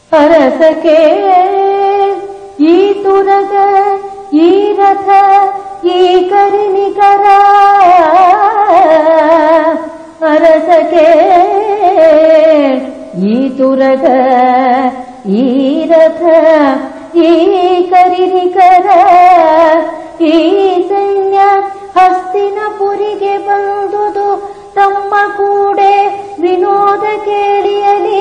ಅರಸಕೆ ಈ ತುರಗ ಈ ರಥ ಈ ಕರಿನಿಕರ ಅರಸಕೆ ಈ ತುರಗ ಈ ರಥ ಈ ಕರಿನಿಕರ ಈ ಸೈನ್ಯ ಹಸ್ತಿನಪುರಿಗೆ ಬಂದುದು ತಮ್ಮ ಕೂಡೆ ವಿನೋದ ಕೇಳಿಯಲಿ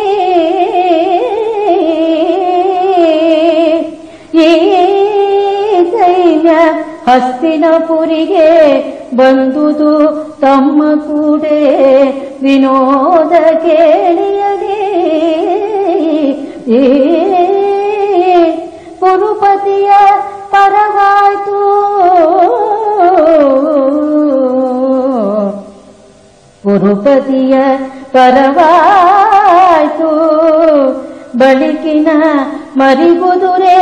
ಈ ಸೈನ್ಯ ಹಸ್ತಿನಪುರಿಗೆ ಬಂದುದು ತಮ್ಮ ಕೂಡೆ ವಿನೋದ ಕೇಳಿಯಲಿ ಈ ಕುರುಪತಿಯ ಪರವಾಯ್ತು ಕುರುಪತಿಯ ಪರವಾಯ್ತು ಬಳಿಕಿನ ಮರಿಗುದುರೆ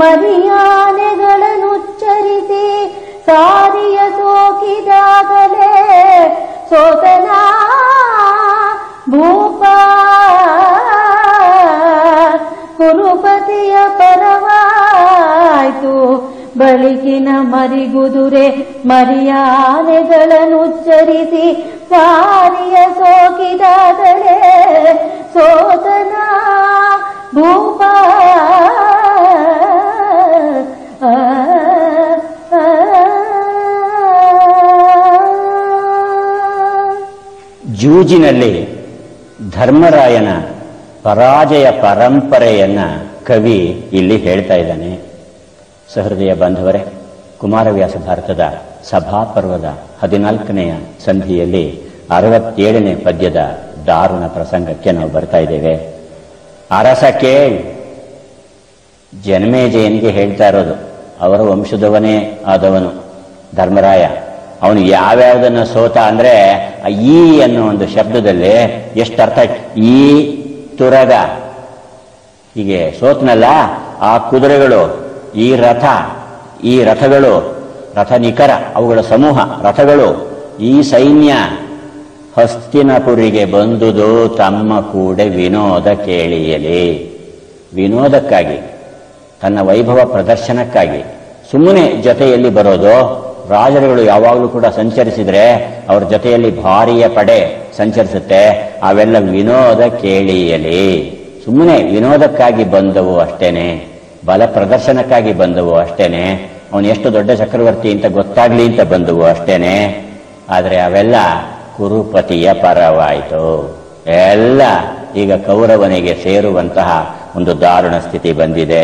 ಮರಿಯಾನೆಗಳನ್ನುಚ್ಚರಿಸಿ ಸಾರಿಯ ಸೋಕಿದಾಗಲೇ ಸೋತನ ಭೂಪ ಕುರುಪತಿಯ ಪರವಾಯ್ತು ಬಳಿಕಿನ ಮರಿಗುದುರೆ ಮರಿಯಾನೆಗಳನ್ನುಚ್ಚರಿಸಿ ಸಾರಿಯ ಸೋಕಿದಾಗಲೇ ಸೋತನ ಭೂಪ ಆ, ಆ, ಜೂಜಿನಲ್ಲಿ ಧರ್ಮರಾಯನ ಪರಾಜಯ ಪರಂಪರೆಯನ್ನ ಕವಿ ಇಲ್ಲಿ ಹೇಳ್ತಾ ಇದ್ದಾನೆ ಸಹೃದಯ ಬಾಂಧವರೇ ಕುಮಾರವ್ಯಾಸ ಭಾರತದ ಸಭಾಪರ್ವದ ಹದಿನಾಲ್ಕನೆಯ ಸಂಧಿಯಲ್ಲಿ ಅರವತ್ತೇಳನೇ ಪದ್ಯದ ದಾರುಣ ಪ್ರಸಂಗಕ್ಕೆ ನಾವು ಬರ್ತಾ ಇದ್ದೇವೆ ಅರಸ ಕೇಳ್ ಜನ್ಮೇಜಯನಿಗೆ ಹೇಳ್ತಾ ಇರೋದು ಅವರ ವಂಶದವನೇ ಆದವನು ಧರ್ಮರಾಯ ಅವನು ಯಾವ್ಯಾವುದನ್ನ ಸೋತ ಅಂದ್ರೆ ಆ ಈ ಅನ್ನೋ ಒಂದು ಶಬ್ದದಲ್ಲಿ ಎಷ್ಟು ಅರ್ಥ ಆಯ್ತು? ಈ ತುರಗ ಹೀಗೆ ಸೋತ್ನಲ್ಲ ಆ ಕುದುರೆಗಳು ಈ ರಥ ಈ ರಥಗಳು ರಥ ನಿಖರ ಅವುಗಳ ಸಮೂಹ ರಥಗಳು ಈ ಸೈನ್ಯ ಹಸ್ತಿನಪುರಿಗೆ ಬಂದುದು ತಮ್ಮ ಕೂಡೆ ವಿನೋದ ಕೇಳಿಯಲಿ ವಿನೋದಕ್ಕಾಗಿ ತನ್ನ ವೈಭವ ಪ್ರದರ್ಶನಕ್ಕಾಗಿ ಸುಮ್ಮನೆ ಜೊತೆಯಲ್ಲಿ ಬರೋದು ರಾಜರುಗಳು ಯಾವಾಗಲೂ ಕೂಡ ಸಂಚರಿಸಿದ್ರೆ ಅವ್ರ ಜೊತೆಯಲ್ಲಿ ಭಾರಿಯ ಪಡೆ ಸಂಚರಿಸುತ್ತೆ ಅವೆಲ್ಲ ವಿನೋದ ಕೇಳಿಯಲಿ ಸುಮ್ಮನೆ ವಿನೋದಕ್ಕಾಗಿ ಬಂದವು ಅಷ್ಟೇನೆ ಬಲ ಪ್ರದರ್ಶನಕ್ಕಾಗಿ ಬಂದವು ಅಷ್ಟೇನೆ ಅವನು ಎಷ್ಟು ದೊಡ್ಡ ಚಕ್ರವರ್ತಿ ಅಂತ ಗೊತ್ತಾಗ್ಲಿ ಅಂತ ಬಂದವು ಅಷ್ಟೇನೆ ಆದರೆ ಅವೆಲ್ಲ ಕುರುಪತಿಯ ಪರವಾಯಿತು ಎಲ್ಲ ಈಗ ಕೌರವನಿಗೆ ಸೇರುವಂತಹ ಒಂದು ದಾರುಣ ಸ್ಥಿತಿ ಬಂದಿದೆ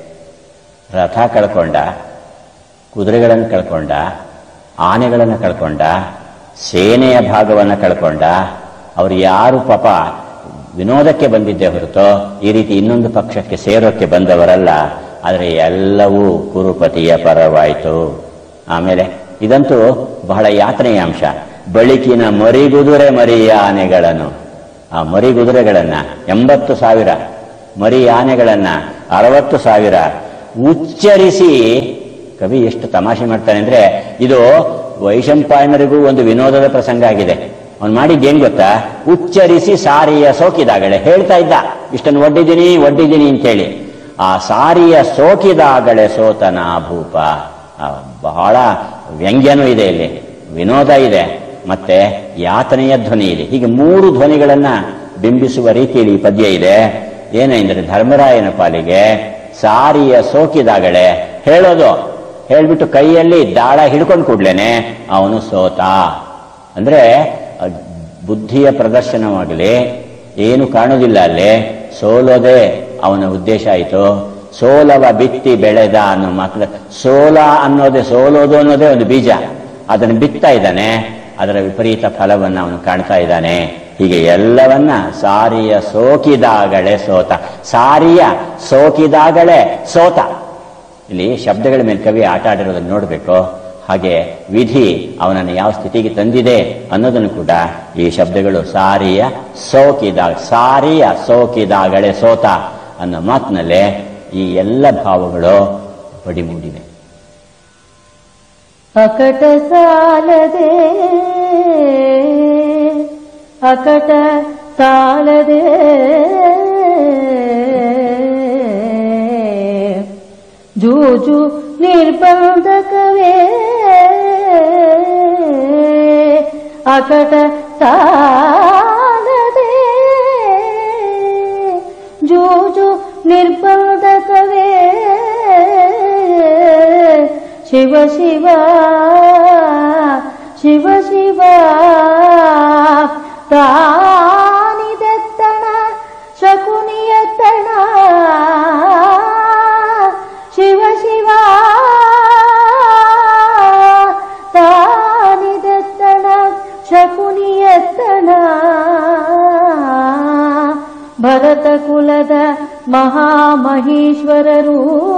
ರಥ ಕಳ್ಕೊಂಡ ಕುದುರೆಗಳನ್ನು ಕಳ್ಕೊಂಡ ಆನೆಗಳನ್ನು ಕಳ್ಕೊಂಡ ಸೇನೆಯ ಭಾಗವನ್ನು ಕಳ್ಕೊಂಡ ಅವ್ರು ಯಾರು ಪಾಪ ವಿನೋದಕ್ಕೆ ಬಂದಿದ್ದೆ ಹೊರತು ಈ ರೀತಿ ಇನ್ನೊಂದು ಪಕ್ಷಕ್ಕೆ ಸೇರೋಕ್ಕೆ ಬಂದವರಲ್ಲ ಆದರೆ ಎಲ್ಲವೂ ಕುರುಪತಿಯ ಪರವಾಯಿತು ಆಮೇಲೆ ಇದಂತೂ ಬಹಳ ಯಾತನೆಯ ಅಂಶ ಬಳಿಕಿನ ಮರಿಗುದುರೆ ಮರಿಯ ಆನೆಗಳನ್ನು ಆ ಮರಿಗುದುರೆಗಳನ್ನ ಎಂಬತ್ತು ಸಾವಿರ ಮರಿ ಆನೆಗಳನ್ನ ಅರವತ್ತು ಸಾವಿರ ಉಚ್ಚರಿಸಿ ಕವಿ ಎಷ್ಟು ತಮಾಷೆ ಮಾಡ್ತಾನೆ ಅಂದ್ರೆ ಇದು ವೈಶಂಪಾಯನರಿಗೂ ಒಂದು ವಿನೋದದ ಪ್ರಸಂಗ ಆಗಿದೆ ಅವ್ನು ಮಾಡಿದ್ದೇನ್ ಗೊತ್ತಾ ಉಚ್ಚರಿಸಿ ಸಾರಿಯ ಸೋಕಿದಾಗಳೆ ಹೇಳ್ತಾ ಇದ್ದ ಇಷ್ಟನ್ನು ಒಡ್ಡಿದ್ದೀನಿ ಒಡ್ಡಿದ್ದೀನಿ ಅಂತೇಳಿ ಆ ಸಾರಿಯ ಸೋಕಿದಾಗಳೆ ಸೋತನ ಭೂಪ ಆ, ಬಹಳ ವ್ಯಂಗ್ಯನೂ ಇದೆ ಇಲ್ಲಿ ವಿನೋದ ಇದೆ ಮತ್ತೆ ಯಾತನೆಯ ಧ್ವನಿ ಇದೆ ಹೀಗೆ ಮೂರು ಧ್ವನಿಗಳನ್ನ ಬಿಂಬಿಸುವ ರೀತಿಯಲ್ಲಿ ಈ ಪದ್ಯ ಇದೆ ಏನೆಂದರೆ ಧರ್ಮರಾಯನ ಪಾಲಿಗೆ ಸಾರಿಯ ಸೋಕಿದಾಗಳೆ ಹೇಳೋದು ಹೇಳ್ಬಿಟ್ಟು ಕೈಯಲ್ಲಿ ದಾಳ ಹಿಡ್ಕೊಂಡು ಕೂಡ್ಲೇನೆ ಅವನು ಸೋತ ಅಂದ್ರೆ ಅ, ಬುದ್ಧಿಯ ಪ್ರದರ್ಶನವಾಗಲಿ ಏನು ಕಾಣುವುದಿಲ್ಲ ಅಲ್ಲಿ ಸೋಲೋದೇ ಅವನ ಉದ್ದೇಶ ಆಯಿತು ಸೋಲವ ಬಿತ್ತಿ ಬೆಳೆದ ಅನ್ನೋ ಮಾತ್ರ ಸೋಲ ಅನ್ನೋದೇ ಸೋಲೋದು ಅನ್ನೋದೇ ಒಂದು ಬೀಜ ಅದನ್ನು ಬಿತ್ತಾ ಇದ್ದಾನೆ ಅದರ ವಿಪರೀತ ಫಲವನ್ನು ಅವನು ಕಾಣ್ತಾ ಇದ್ದಾನೆ ಹೀಗೆ ಎಲ್ಲವನ್ನ ಸಾರಿಯ ಸೋಕಿದಾಗಳೆ ಸೋತ ಸಾರಿಯ ಸೋಕಿದಾಗಳೆ ಸೋತ ಇಲ್ಲಿ ಶಬ್ದಗಳ ಮೇಲೆ ಕವಿ ಆಟ ಆಡಿರೋದನ್ನು ನೋಡಬೇಕು ಹಾಗೆ ವಿಧಿ ಅವನನ್ನು ಯಾವ ಸ್ಥಿತಿಗೆ ತಂದಿದೆ ಅನ್ನೋದನ್ನು ಕೂಡ ಈ ಶಬ್ದಗಳು ಸಾರಿಯ ಸೋಕಿದಾಗ ಸಾರಿಯ ಸೋಕಿದಾಗಳೆ ಸೋತ ಅನ್ನೋ ಮಾತಿನಲ್ಲೇ ಈ ಎಲ್ಲ ಭಾವಗಳು ಪಡಿಮೂಡಿವೆ ಅಕಟ ಸಾಲದೆ ಅಕಟ ಸಾಲದೆ ಜೂಜು ನಿರ್ಬಂಧಕವೇ ಅಕಟ ಸಾಲದೆ ಜೂಜು ನಿರ್ಬಂಧಕವೇ ಶಿವ ಶಿವ ಶಿವ ಶಿವ ತಾನಿದೆತ್ತಣ ಶಕುನಿಯತ್ತಣ ಶಿವ ಶಿವ ತಾನಿದೆತ್ತಣ ಶಕುನಿಯತ್ತಣ ಭರತ ಕುಲದ ಮಹಾಮಹೀಶ್ವರರು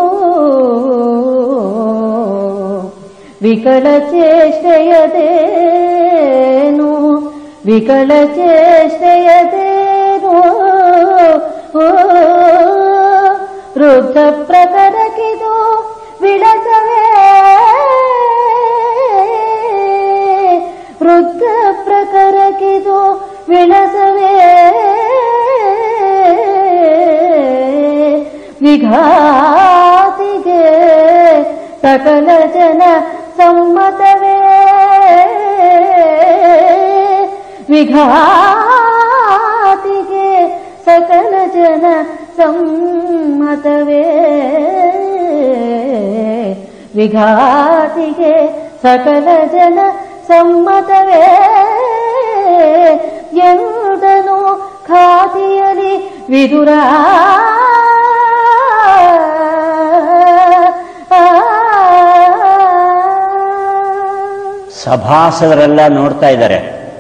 ವಿಕಲ ಚೇಷ್ಟೆಯದೇನು ವಿಕಲ ಚೇಷ್ಟೆಯದೇನು ವೃದ್ಧ ಪ್ರಕರಕಿದು ವಿಳಸವೇ ವೃದ್ಧ ಪ್ರಕರಕಿದು ವಿಳಸವೇ ವಿಘಾತಿಗೆ ಸಕಲ ಜನ ಸಮ್ಮತವೇ ವಿಘಾತಿಗೆ ಸಕಲ ಜನ ಸಮ್ಮತವೇ ವಿಘಾತಿಗೆ ಸಕಲ ಜನ ಸಮ್ಮತವೇ ಎಂದನು ಖಾತಿಯಲಿ ವಿದುರ ಸಭಾಸದರೆಲ್ಲ ನೋಡ್ತಾ ಇದ್ದಾರೆ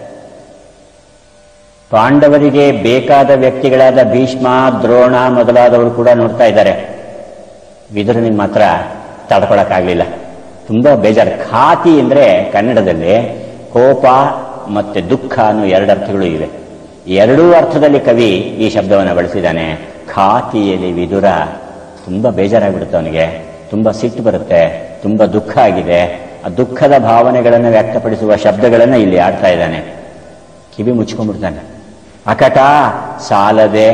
ಪಾಂಡವರಿಗೆ ಬೇಕಾದ ವ್ಯಕ್ತಿಗಳಾದ ಭೀಷ್ಮ ದ್ರೋಣ ಮೊದಲಾದವರು ಕೂಡ ನೋಡ್ತಾ ಇದ್ದಾರೆ ವಿದುರನಿಗೆ ಮಾತ್ರ ತಡ್ಕೊಳಕ್ಕಾಗ್ಲಿಲ್ಲ ತುಂಬಾ ಬೇಜಾರು ಖಾತಿ ಅಂದ್ರೆ ಕನ್ನಡದಲ್ಲಿ ಕೋಪ ಮತ್ತೆ ದುಃಖ ಅನ್ನೋ ಎರಡು ಅರ್ಥಗಳು ಇವೆ ಎರಡೂ ಅರ್ಥದಲ್ಲಿ ಕವಿ ಈ ಶಬ್ದವನ್ನು ಬಳಸಿದ್ದಾನೆ ಖಾತಿಯಲ್ಲಿ ವಿದುರ ತುಂಬಾ ಬೇಜಾರಾಗ್ಬಿಡುತ್ತೆ ಅವನಿಗೆ ತುಂಬಾ ಸಿಟ್ಟು ಬರುತ್ತೆ ತುಂಬಾ ದುಃಖ ಆಗಿದೆ ಆ ದುಃಖದ ಭಾವನೆಗಳನ್ನು ವ್ಯಕ್ತಪಡಿಸುವ ಶಬ್ದಗಳನ್ನು ಇಲ್ಲಿ ಆಡ್ತಾ ಇದ್ದಾನೆ ಕಿವಿ ಮುಚ್ಕೊಂಡ್ಬಿಡ್ತಾನೆ ಅಕಟ ಸಾಲದೆ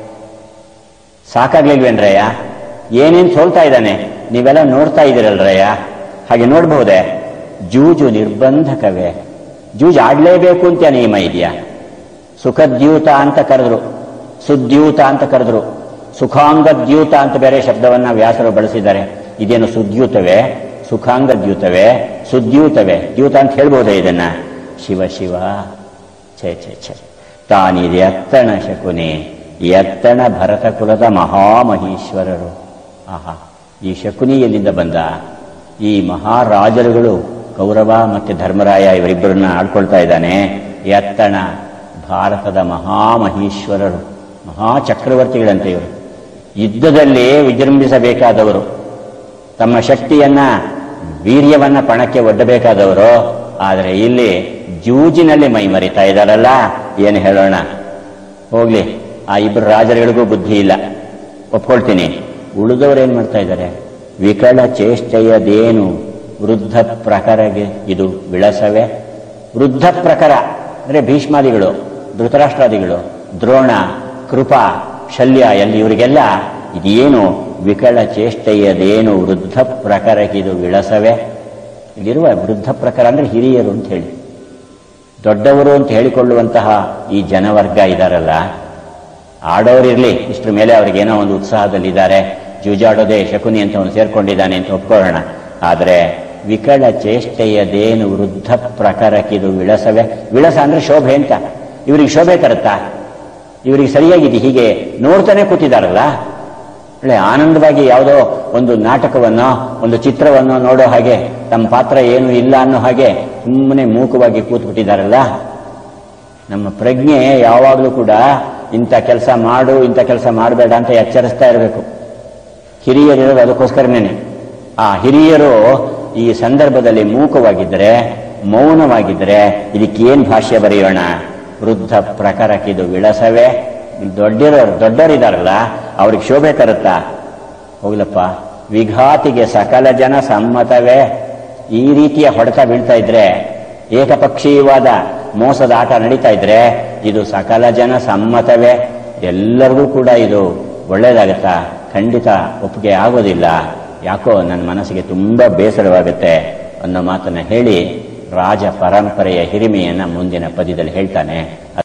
ಸಾಕಾಗ್ಲಿಲ್ವೇನ್ರಯ್ಯ ಏನೇನ್ ಸೋಲ್ತಾ ಇದ್ದಾನೆ ನೀವೆಲ್ಲ ನೋಡ್ತಾ ಇದ್ದೀರಲ್ರಯ್ಯ ಹಾಗೆ ನೋಡ್ಬಹುದೇ ಜೂಜು ನಿರ್ಬಂಧಕವೇ ಜೂಜು ಆಡ್ಲೇಬೇಕು ಅಂತ ನಿಯಮ ಇದೆಯಾ ಸುಖದ್ಯೂತ ಅಂತ ಕರೆದ್ರು ಸುದ್ಯೂತ ಅಂತ ಕರೆದ್ರು ಸುಖಾಂಗದ್ಯೂತ ಅಂತ ಬೇರೆ ಶಬ್ದವನ್ನ ವ್ಯಾಸರು ಬಳಸಿದ್ದಾರೆ ಇದೇನು ಸುದ್ಯೂತವೇ ಸುಖಾಂಗದ್ಯೂತವೇ ಸುದ್ಯೂತವೇ ದ್ಯೂತ ಅಂತ ಹೇಳ್ಬೋದೇ ಇದನ್ನ ಶಿವ ಶಿವ ಛೇ ಛೇ ಛೇ ತಾನಿದೆ ಎತ್ತಣ ಶಕುನಿ ಎತ್ತಣ ಭರತ ಕುಲದ ಮಹಾಮಹೀಶ್ವರರು ಆಹಾ ಈ ಶಕುನಿ ಎಲ್ಲಿಂದ ಬಂದ ಈ ಮಹಾರಾಜರುಗಳು ಕೌರವ ಮತ್ತೆ ಧರ್ಮರಾಯ ಇವರಿಬ್ಬರನ್ನ ಆಡ್ಕೊಳ್ತಾ ಇದ್ದಾನೆ ಎತ್ತಣ ಭಾರತದ ಮಹಾಮಹೀಶ್ವರರು ಮಹಾಚಕ್ರವರ್ತಿಗಳಂತೆ ಇವರು ಯುದ್ಧದಲ್ಲಿ ವಿಜೃಂಭಿಸಬೇಕಾದವರು ತಮ್ಮ ಶಕ್ತಿಯನ್ನ ವೀರ್ಯವನ್ನ ಪಣಕ್ಕೆ ಒಡ್ಡಬೇಕಾದವರು ಆದರೆ ಇಲ್ಲಿ ಜೂಜಿನಲ್ಲಿ ಮೈ ಮರಿತಾ ಇದ್ದಾರಲ್ಲ ಏನು ಹೇಳೋಣ ಹೋಗ್ಲಿ ಆ ಇಬ್ಬರು ರಾಜರುಗಳಿಗೂ ಬುದ್ಧಿ ಇಲ್ಲ ಒಪ್ಕೊಳ್ತೀನಿ ಉಳಿದವರು ಏನ್ ಮಾಡ್ತಾ ಇದ್ದಾರೆ ವಿಕಲ ಚೇಷ್ಟೆಯದೇನು ವೃದ್ಧ ಪ್ರಕರಗೆ ಇದು ವಿಳಸವೇ ವೃದ್ಧ ಪ್ರಕರ ಅಂದ್ರೆ ಭೀಷ್ಮಾದಿಗಳು ಧೃತರಾಷ್ಟ್ರಾದಿಗಳು ದ್ರೋಣ ಕೃಪಾ ಶಲ್ಯ ಎಲ್ಲಿ ಇವರಿಗೆಲ್ಲ ಇದೇನು ವಿಕಲ ಚೇಷ್ಟೆಯದೇನು ವೃದ್ಧ ಪ್ರಕರಕ್ಕಿದು ವಿಳಸವೇ ಇಲ್ಲಿರುವ ವೃದ್ಧ ಪ್ರಕಾರ ಅಂದ್ರೆ ಹಿರಿಯರು ಅಂತ ಹೇಳಿ ದೊಡ್ಡವರು ಅಂತ ಹೇಳಿಕೊಳ್ಳುವಂತಹ ಈ ಜನವರ್ಗ ಇದಾರಲ್ಲ ಆಡೋರಿರ್ಲಿ ಇಷ್ಟ್ರ ಮೇಲೆ ಅವ್ರಿಗೇನೋ ಒಂದು ಉತ್ಸಾಹದಲ್ಲಿದ್ದಾರೆ ಜೂಜಾಡೋದೇ ಶಕುನಿ ಅಂತ ಅವನು ಸೇರ್ಕೊಂಡಿದ್ದಾನೆ ಅಂತ ಒಪ್ಕೊಳ್ಳೋಣ ಆದರೆ ವಿಕಲ ಚೇಷ್ಟೆಯದೇನು ವೃದ್ಧ ಪ್ರಕಾರಕ್ಕಿದು ವಿಳಸವೇ ವಿಳಸ ಅಂದ್ರೆ ಶೋಭೆ ಅಂತ ಇವರಿಗೆ ಶೋಭೆ ತರುತ್ತಾ ಇವರಿಗೆ ಸರಿಯಾಗಿದೆ ಹೀಗೆ ನೋಡ್ತಾನೆ ಕೂತಿದಾರಲ್ಲ ಒಳ್ಳೆ ಆನಂದವಾಗಿ ಯಾವುದೋ ಒಂದು ನಾಟಕವನ್ನೋ ಒಂದು ಚಿತ್ರವನ್ನೋ ನೋಡೋ ಹಾಗೆ ತಮ್ಮ ಪಾತ್ರ ಏನು ಇಲ್ಲ ಅನ್ನೋ ಹಾಗೆ ಸುಮ್ಮನೆ ಮೂಕವಾಗಿ ಕೂತ್ಬಿಟ್ಟಿದಾರಲ್ಲ ನಮ್ಮ ಪ್ರಜ್ಞೆ ಯಾವಾಗಲೂ ಕೂಡ ಇಂಥ ಕೆಲಸ ಮಾಡು ಇಂಥ ಕೆಲಸ ಮಾಡಬೇಡ ಅಂತ ಎಚ್ಚರಿಸ್ತಾ ಇರಬೇಕು ಹಿರಿಯರಿರೋದು ಅದಕ್ಕೋಸ್ಕರನೇ ಆ ಹಿರಿಯರು ಈ ಸಂದರ್ಭದಲ್ಲಿ ಮೂಕವಾಗಿದ್ದರೆ ಮೌನವಾಗಿದ್ದರೆ ಇದಕ್ಕೆ ಏನ್ ಭಾಷ್ಯ ಬರೆಯೋಣ ವೃದ್ಧ ಪ್ರಕಾರಕ್ಕಿದು ವಿಳಸವೇ ದೊಡ್ಡರು ದೊಡ್ಡವರಿದಾರಲ್ಲ ಅವ್ರಿಗೆ ಶೋಭೆ ತರುತ್ತಾ ಹೋಗ್ಲಪ್ಪ ವಿಘಾತಿಗೆ ಸಕಲ ಜನ ಸಮ್ಮತವೇ ಈ ರೀತಿಯ ಹೊಡೆತ ಬೀಳ್ತಾ ಇದ್ರೆ ಏಕಪಕ್ಷೀಯವಾದ ಮೋಸದ ಆಟ ನಡೀತಾ ಇದ್ರೆ ಇದು ಸಕಲ ಜನ ಸಮ್ಮತವೇ ಎಲ್ಲರಿಗೂ ಕೂಡ ಇದು ಒಳ್ಳೇದಾಗತ್ತಾ ಖಂಡಿತ ಒಪ್ಪಿಗೆ ಆಗೋದಿಲ್ಲ ಯಾಕೋ ನನ್ನ ಮನಸ್ಸಿಗೆ ತುಂಬಾ ಬೇಸರವಾಗುತ್ತೆ ಅನ್ನೋ ಮಾತನ್ನ ಹೇಳಿ ರಾಜ ಪರಂಪರೆಯ ಹಿರಿಮೆಯನ್ನ ಮುಂದಿನ ಪದ್ಯದಲ್ಲಿ ಹೇಳ್ತಾನೆ